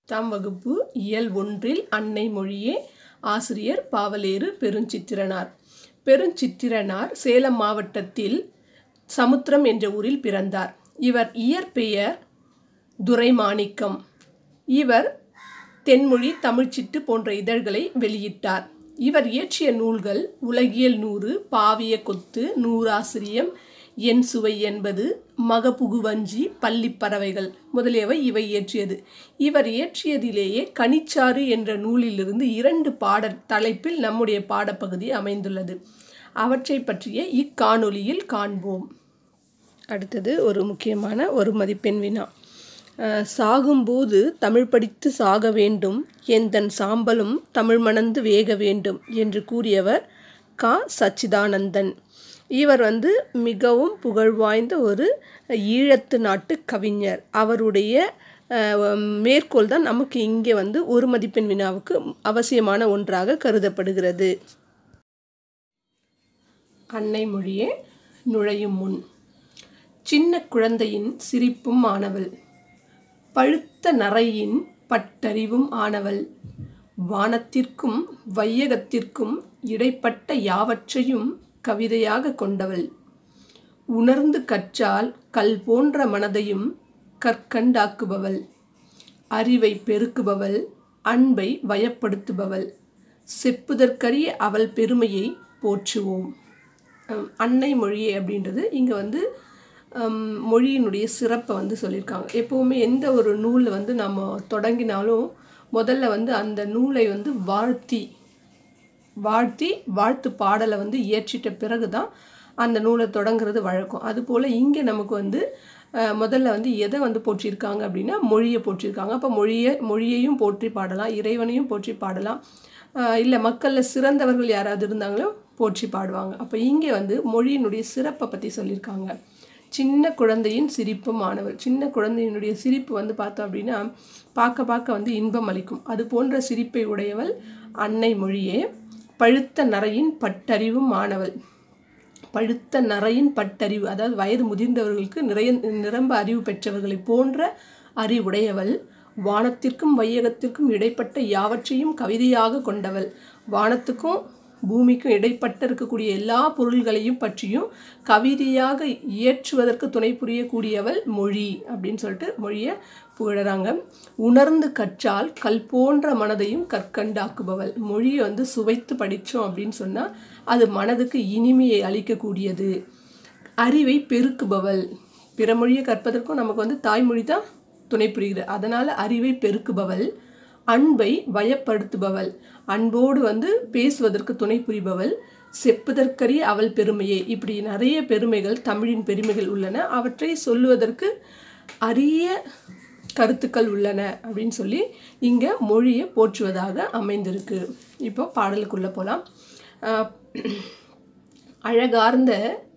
பத்தாம் வகுப்பு இயல் ஒன்றில் அன்னை மொழியே ஆசிரியர் பாவலேறு பெருஞ்சித்திரனார் பெருஞ்சித்திரனார் சேலம் மாவட்டத்தில் சமுத்திரம் என்ற ஊரில் பிறந்தார் இவர் இயற்பெயர் துரைமாணிக்கம் இவர் தென்மொழி தமிழ்ச்சிட்டு போன்ற இதழ்களை வெளியிட்டார் இவர் இயற்றிய நூல்கள் உலகியல் நூறு பாவிய கொத்து நூறாசிரியம் என் சுவை என்பது மகப்புகுவஞ்சி பள்ளிப் பறவைகள் முதலியவை இவை இயற்றியது இவர் இயற்றியதிலேயே கனிச்சாறு என்ற நூலிலிருந்து இரண்டு பாடல் தலைப்பில் நம்முடைய பாடப்பகுதி அமைந்துள்ளது அவற்றை பற்றிய இக்காணொலியில் காண்போம் அடுத்தது ஒரு முக்கியமான ஒரு மதிப்பெண் வினா அஹ், சாகும்போது தமிழ் படித்து சாக வேண்டும் எந்தன் சாம்பலும் தமிழ் மணந்து வேக வேண்டும் என்று கூறியவர் கா சச்சிதானந்தன் இவர் வந்து மிகவும் புகழ்வாய்ந்த ஒரு ஈழத்து நாட்டு கவிஞர் அவருடைய அஹ், மேற்கோள் தான் நமக்கு இங்கே வந்து ஒரு மதிப்பெண் வினாவுக்கு அவசியமான ஒன்றாக கருதப்படுகிறது அன்னை மொழியே நுழையும் முன் சின்ன குழந்தையின் சிரிப்பும் ஆனவள் பழுத்த நரையின் பட்டறிவும் ஆனவள் வானத்திற்கும் வையகத்திற்கும் இடைப்பட்ட யாவற்றையும் கவிதையாக கொண்டவள் உணர்ந்து கற்றால் கல் போன்ற மனதையும் கற்கண்டாக்குபவள் அறிவை பெருக்குபவள் அன்பை வயப்படுத்துபவள் செப்புதற்கரிய அவள் பெருமையை போற்றுவோம் அம், அன்னை மொழியே அப்படின்றது இங்கே வந்து அம், மொழியினுடைய சிறப்பை வந்து சொல்லியிருக்காங்க எப்போவுமே எந்த ஒரு நூலை வந்து நம்ம தொடங்கினாலும் முதல்ல வந்து அந்த நூலை வந்து வாழ்த்தி வாழ்த்தி வாழ்த்து பாடலை வந்து இயற்றிட்ட பிறகு தான் அந்த நூலை தொடங்குறது வழக்கம் அதுபோல் இங்கே நமக்கு வந்து அஹ், முதல்ல வந்து எதை வந்து போற்றியிருக்காங்க அப்படின்னா மொழியை போற்றியிருக்காங்க அப்போ மொழியை மொழியையும் போற்றி பாடலாம் இறைவனையும் போற்றி பாடலாம் இல்லை மக்களில் சிறந்தவர்கள் யாராவது இருந்தாங்களோ போற்றி பாடுவாங்க அப்போ இங்கே வந்து மொழியினுடைய சிறப்பை பற்றி சொல்லியிருக்காங்க சின்ன குழந்தையின் சிரிப்பும் மாணவர் சின்ன குழந்தையினுடைய சிரிப்பு வந்து பார்த்தோம் அப்படின்னா பார்க்க பார்க்க வந்து இன்பம் அளிக்கும் அது போன்ற சிரிப்பை உடையவள் அன்னை மொழியே பழுத்த நரையின் பட்டறிவும் மாணவள் பழுத்த நரையின் பட்டறிவு அதாவது வயது முதிர்ந்தவர்களுக்கு நிறைய நிரம்ப அறிவு பெற்றவர்களை போன்ற அறிவுடையவள் வானத்திற்கும் வையகத்திற்கும் இடைப்பட்ட யாவற்றையும் கவிதையாக கொண்டவள் வானத்துக்கும் பூமிக்கும் இடைப்பட்ட இருக்கக்கூடிய எல்லா பொருள்களையும் பற்றியும் கவிதையாக இயற்றுவதற்கு துணை புரியக்கூடியவள் மொழி அப்படின்னு சொல்லிட்டு மொழியை புகழறாங்க உணர்ந்து கற்றால் கல் போன்ற மனதையும் கற்கண்டாக்குபவள் மொழியை வந்து சுவைத்து படித்தோம் அப்படின்னு சொன்னால் அது மனதுக்கு இனிமையை அளிக்கக்கூடியது அறிவை பெருக்குபவள் பிற மொழியை கற்பதற்கும் நமக்கு வந்து தாய்மொழி தான் துணை புரிகிறது அதனால் அறிவை பெருக்குபவள் அன்பை வயப்படுத்துபவள் அன்போடு வந்து பேசுவதற்கு துணை புரிபவள் செப்புதற்கரிய அவள் பெருமையே இப்படி நிறைய பெருமைகள் தமிழின் பெருமைகள் உள்ளன அவற்றை சொல்லுவதற்கு அரிய கருத்துக்கள் உள்ளன அப்படின்னு சொல்லி இங்கே மொழியை போற்றுவதாக அமைந்திருக்கு இப்போ பாடலுக்குள்ளே போகலாம் அழகார்ந்த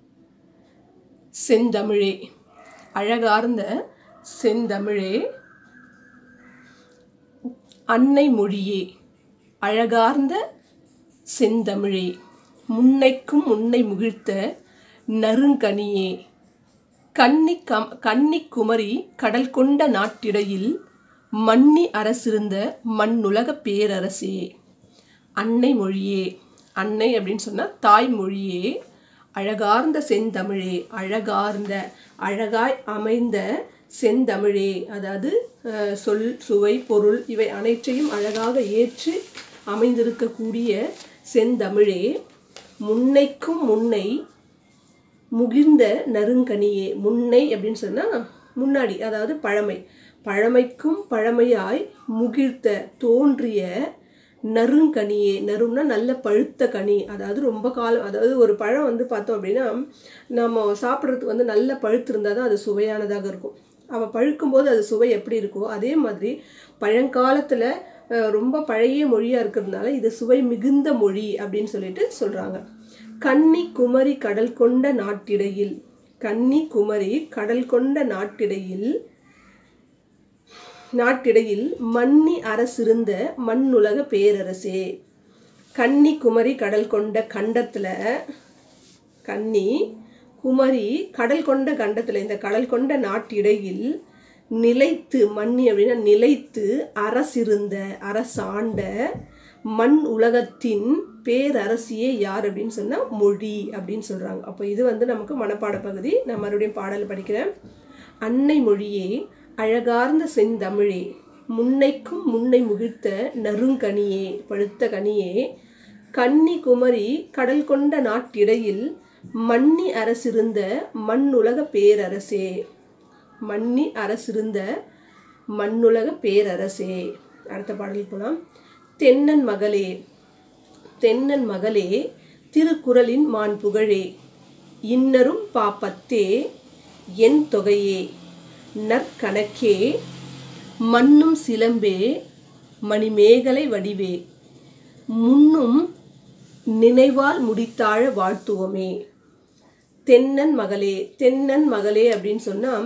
செந்தமிழே அழகார்ந்த செந்தமிழே அன்னை மொழியே அழகார்ந்த செந்தமிழே முன்னைக்கும் முன்னை முகிழ்த்த நறுங்கனியே கன்னி கம் கன்னி குமரி கடல் கொண்ட நாட்டிடையில் மன்னி அரசிருந்த மண்ணுலக பேரரசே அன்னை மொழியே அன்னை அப்படின்னு சொன்னால் தாய்மொழியே அழகார்ந்த செந்தமிழே அழகார்ந்த அழகாய் அமைந்த செந்தமிழே அதாவது அஹ், சொல் சுவை பொருள் இவை அனைத்தையும் அழகாக ஏற்று அமைந்திருக்கக்கூடிய செந்தமிழே முன்னைக்கும் முன்னை முகிர்ந்த நறுங்கனியே முன்னை அப்படின்னு சொன்னால் முன்னாடி அதாவது பழமை பழமைக்கும் பழமையாய் முகிர்த்த தோன்றிய நறுங்கனியே நறும்னா நல்ல பழுத்த கனி அதாவது ரொம்ப காலம் அதாவது ஒரு பழம் வந்து பார்த்தோம் அப்படின்னா நம்ம சாப்பிட்றதுக்கு வந்து நல்ல பழுத்து இருந்தால் தான் அது சுவையானதாக இருக்கும் அவள் பழுக்கும்போது அது சுவை எப்படி இருக்கோ அதே மாதிரி பழங்காலத்தில் அஹ், ரொம்ப பழைய மொழியாக இருக்கிறதுனால இது சுவை மிகுந்த மொழி அப்படின்னு சொல்லிட்டு சொல்கிறாங்க கன்னி குமரி கடல் கொண்ட நாட்டிடையில் கன்னி குமரி கடல் கொண்ட நாட்டிடையில் நாட்டிடையில் மன்னி அரசிருந்த மண்ணுலக பேரரசே கன்னி குமரி கடல் கொண்ட கண்டத்தில் கன்னி குமரி கடல் கொண்ட கண்டத்தில் இந்த கடல் கொண்ட நாட்டிடையில் நிலைத்து மன்னி அப்படின்னா நிலைத்து அரசிருந்த அரசாண்ட மண் உலகத்தின் பேரரசியே யார் அப்படின்னு சொன்னால் மொழி அப்படின்னு சொல்கிறாங்க அப்போ இது வந்து நமக்கு மனப்பாட பகுதி நான் மறுபடியும் பாடல் படிக்கிறேன் அன்னை மொழியே அழகார்ந்த செந்தமிழே முன்னைக்கும் முன்னை முகிழ்த்த நறுங்கனியே பழுத்த கனியே கன்னி குமரி கடல் கொண்ட நாட்டிடையில் மன்னி அரசிருந்த மண்ணுலக பேரரசே மன்னி அரசிருந்த மண்ணுலக பேரரசே அடுத்த பாடல் போலாம் தென்னன் மகளே தென்னன் மகளே திருக்குறளின் மான் புகழே இன்னரும் பாப்பத்தே என் தொகையே நற்கணக்கே மண்ணும் சிலம்பே மணிமேகலை வடிவே முன்னும் நினைவால் முடித்தாழ வாழ்த்துவமே தென்னன் மகளே தென்னன் மகளே அப்படின்னு சொன்னால்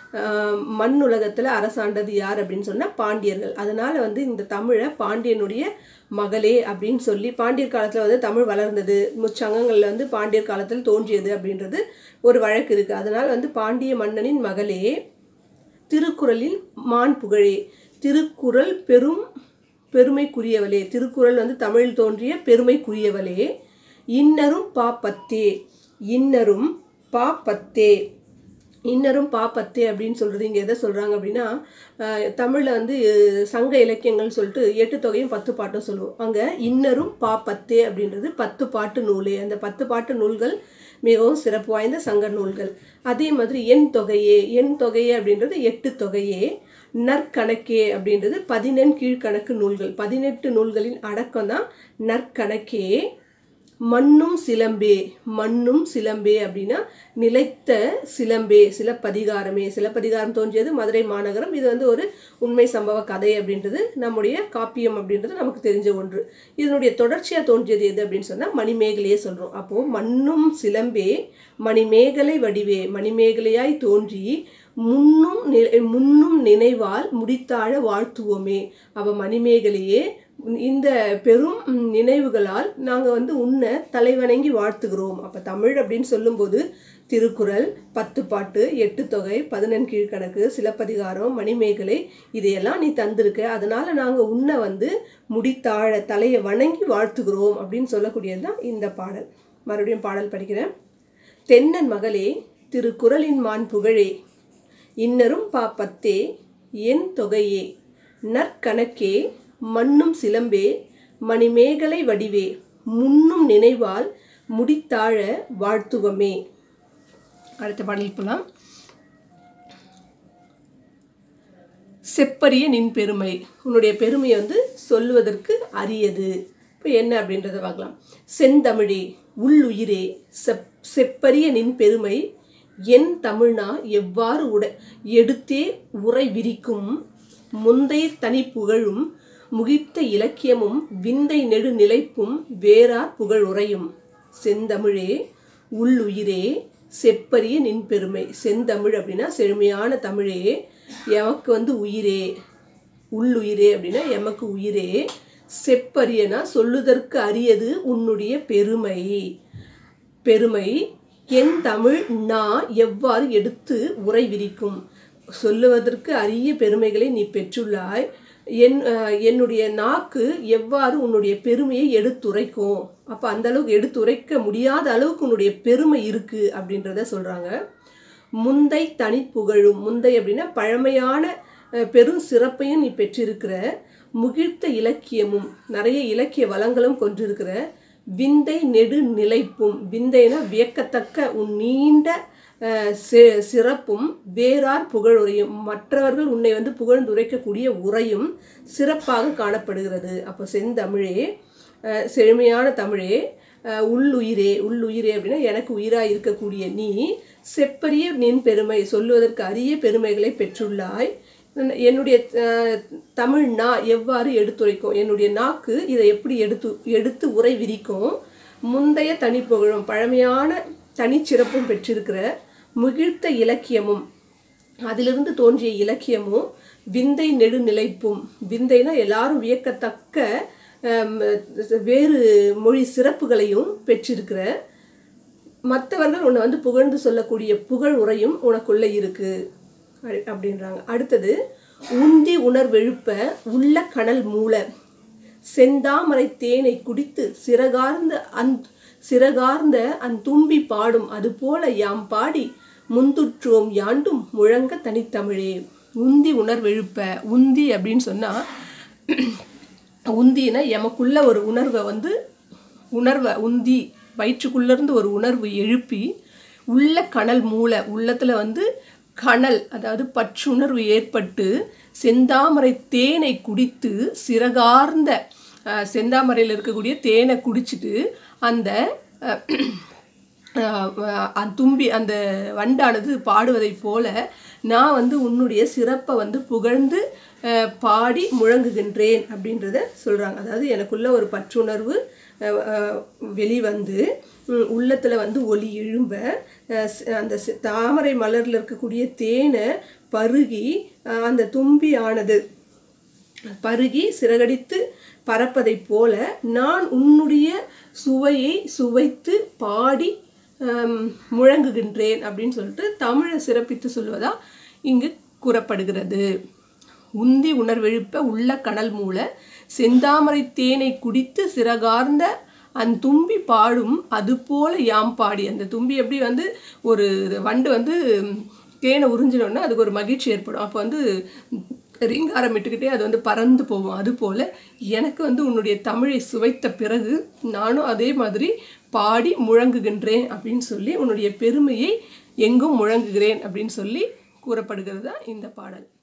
மண் உலகத்தில் அரசாண்டது யார் அப்படின்னு சொன்னால் பாண்டியர்கள் அதனால் வந்து இந்த தமிழை பாண்டியனுடைய மகளே அப்படின்னு சொல்லி பாண்டியர் காலத்தில் வந்து தமிழ் வளர்ந்தது முச்சங்கங்களில் வந்து பாண்டியர் காலத்தில் தோன்றியது அப்படின்றது ஒரு வழக்கு இருக்குது அதனால் வந்து பாண்டிய மன்னனின் மகளே திருக்குறளில் மான் புகழே திருக்குறள் பெரும் பெருமைக்குரியவளே திருக்குறள் வந்து தமிழில் தோன்றிய பெருமைக்குரியவளே இன்னரும் பாப்பத்தே இன்னரும் பாப்பத்தே இன்னரும் பாப்பத்தே அப்படின்னு சொல்கிறது இங்கே எதை சொல்கிறாங்க அப்படின்னா தமிழில் வந்து சங்க இலக்கியங்கள்னு சொல்லிட்டு எட்டு தொகையும் பத்து பாட்டும் சொல்லுவோம் அங்கே இன்னரும் பாப்பத்தே அப்படின்றது பத்து பாட்டு நூலே அந்த பத்து பாட்டு நூல்கள் மிகவும் சிறப்பு வாய்ந்த சங்க நூல்கள் அதே மாதிரி எண் தொகையே எண் தொகையே அப்படின்றது எட்டு தொகையே நற்கணக்கே அப்படின்றது பதினெண் கீழ்கணக்கு நூல்கள் பதினெட்டு நூல்களின் அடக்கம் தான் நற்கணக்கே மண்ணும் சிலம்பே மண்ணும் சிலம்பே அப்படின்னா நிலைத்த சிலம்பே சிலப்பதிகாரமே சிலப்பதிகாரம் தோன்றியது மதுரை மாநகரம் இது வந்து ஒரு உண்மை சம்பவ கதை அப்படின்றது நம்முடைய காப்பியம் அப்படின்றது நமக்கு தெரிஞ்ச ஒன்று இதனுடைய தொடர்ச்சியாக தோன்றியது எது அப்படின்னு சொன்னால் மணிமேகலையே சொல்கிறோம் அப்போது மண்ணும் சிலம்பே மணிமேகலை வடிவே மணிமேகலையாய் தோன்றி முன்னும் முன்னும் நினைவால் முடித்தாழ வாழ்த்துவோமே அவ மணிமேகலையே இந்த பெரும் நினைவுகளால் நாங்கள் வந்து உன்னை தலைவணங்கி வாழ்த்துகிறோம் அப்போ தமிழ் அப்படின்னு சொல்லும்போது திருக்குறள் பத்து பாட்டு எட்டு தொகை பதினெண் கீழ்கணக்கு சிலப்பதிகாரம் மணிமேகலை இதையெல்லாம் நீ தந்திருக்க அதனால நாங்கள் உன்னை வந்து முடித்தாழ தலையை வணங்கி வாழ்த்துகிறோம் அப்படின்னு சொல்லக்கூடியது தான் இந்த பாடல் மறுபடியும் பாடல் படிக்கிறேன் தென்னன் மகளே திருக்குறளின் மான் புகழே இன்னரும் பாப்பத்தே என் தொகையே நற்கணக்கே மண்ணும் சிலம்பே மணிமேகலை வடிவே முன்னும் நினைவால் முடித்தாழ வாழ்த்துவமே அடுத்த பாடல் போலாம் செப்பரிய நின் பெருமை உன்னுடைய பெருமையை வந்து சொல்லுவதற்கு அரியது இப்போ என்ன அப்படின்றத பார்க்கலாம் செந்தமிழே உள்ளுயிரே செப் செப்பரிய நின் பெருமை என் தமிழ்னா எவ்வாறு உட எடுத்தே உரை விரிக்கும் முந்தைய தனி புகழும் முகித்த இலக்கியமும் விந்தை நெடு நிலைப்பும் வேறார் புகழ் உரையும் செந்தமிழே உள்ளுயிரே செப்பரிய நின் பெருமை செந்தமிழ் அப்படின்னா செழுமையான தமிழே எமக்கு வந்து உயிரே உள்ளுயிரே அப்படின்னா எமக்கு உயிரே செப்பரியனா சொல்லுதற்கு அரியது உன்னுடைய பெருமை பெருமை என் தமிழ் நான் எவ்வாறு எடுத்து உரை விரிக்கும் சொல்லுவதற்கு அரிய பெருமைகளை நீ பெற்றுள்ளாய் என் என்னுடைய நாக்கு எவ்வாறு உன்னுடைய பெருமையை எடுத்துரைக்கும் அப்போ அந்த அளவுக்கு எடுத்துரைக்க முடியாத அளவுக்கு உன்னுடைய பெருமை இருக்குது அப்படின்றத சொல்கிறாங்க முந்தை தனி புகழும் முந்தை அப்படின்னா பழமையான பெரும் சிறப்பையும் நீ பெற்றிருக்கிற முகிழ்த்த இலக்கியமும் நிறைய இலக்கிய வளங்களும் கொண்டிருக்கிற விந்தை நெடு நிலைப்பும் விந்தைனா வியக்கத்தக்க உன் நீண்ட சிறப்பும் வேறார் புகழுரையும் மற்றவர்கள் உன்னை வந்து புகழ்ந்துரைக்கக்கூடிய உரையும் சிறப்பாக காணப்படுகிறது அப்போ செந்தமிழே செழுமையான தமிழே உள்ளுயிரே உள்ளுயிரே அப்படின்னா எனக்கு உயிராக இருக்கக்கூடிய நீ செப்பரிய நின் பெருமை சொல்லுவதற்கு அரிய பெருமைகளை பெற்றுள்ளாய் என்னுடைய தமிழ் நா எவ்வாறு எடுத்துரைக்கும் என்னுடைய நாக்கு இதை எப்படி எடுத்து எடுத்து உரை விரிக்கும் முந்தைய தனிப்புகழும் பழமையான தனிச்சிறப்பும் பெற்றிருக்கிற முகிழ்த்த இலக்கியமும் அதிலிருந்து தோன்றிய இலக்கியமும் விந்தை நெடுநிலைப்பும் விந்தைனா எல்லாரும் வியக்கத்தக்க வேறு மொழி சிறப்புகளையும் பெற்றிருக்கிற மற்றவர்கள் உன்னை வந்து புகழ்ந்து சொல்லக்கூடிய புகழ் உரையும் உனக்குள்ளே இருக்குது அப்படி- அப்படின்றாங்க அடுத்தது உந்தி உணர்வெழுப்ப உள்ள கனல் மூல செந்தாமரை தேனை குடித்து சிறகார்ந்த அந் சிறகார்ந்த அந் தும்பி பாடும் அதுபோல யாம் பாடி முந்துற்றோம் யாண்டும் முழங்க தனித்தமிழே உந்தி உணர்வெழுப்ப உந்தி அப்படின்னு சொன்னா உந்தினா எமக்குள்ள ஒரு உணர்வை வந்து உணர்வை உந்தி வயிற்றுக்குள்ளேருந்து ஒரு உணர்வு எழுப்பி உள்ள கனல் மூளை உள்ளத்தில் வந்து கனல் அதாவது பற்றுணர்வு ஏற்பட்டு செந்தாமரை தேனை குடித்து சிறகார்ந்த அஹ், செந்தாமரையில் இருக்கக்கூடிய தேனை குடிச்சிட்டு அந்த அஹ், அஹ் அந்த தும்பி அந்த வண்டானது பாடுவதைப் போல நான் வந்து உன்னுடைய சிறப்பை வந்து புகழ்ந்து அஹ், பாடி முழங்குகின்றேன் அப்படின்றத சொல்கிறாங்க அதாவது எனக்குள்ள ஒரு பற்றுணர்வு அஹ், அஹ், வெளிவந்து உம், உள்ளத்துல வந்து ஒளி எழும்ப அஹ், ஸ்- அந்த சி- தாமரை மலர்ல இருக்கக்கூடிய தேனை பருகி அஹ், அந்த தும்பி ஆனது பருகி சிறகடித்து பறப்பதைப் போல நான் உன்னுடைய சுவையை சுவைத்து பாடி ஹம், முழங்குகின்றேன் அப்படின்னு சொல்லிட்டு தமிழை சிறப்பித்து சொல்வதா இங்கு கூறப்படுகிறது உந்தி உணர்வெழுப்ப உள்ள கனல் மூல செந்தாமரை தேனை குடித்து சிறகார்ந்த அந்த தும்பி பாடும் அதுபோல யாம் பாடி அந்த தும்பி எப்படி வந்து ஒரு வண்டு வந்து தேனை உறிஞ்சினோன்னா அதுக்கு ஒரு மகிழ்ச்சி ஏற்படும் அப்போ வந்து ரீங்காரம் இட்டுக்கிட்டே அது வந்து பறந்து போகும் அதுபோல் எனக்கு வந்து உன்னுடைய தமிழை சுவைத்த பிறகு நானும் அதே மாதிரி பாடி முழங்குகின்றேன் அப்படின்னு சொல்லி உன்னுடைய பெருமையை எங்கும் முழங்குகிறேன் அப்படின்னு சொல்லி கூறப்படுகிறது தான் இந்த பாடல்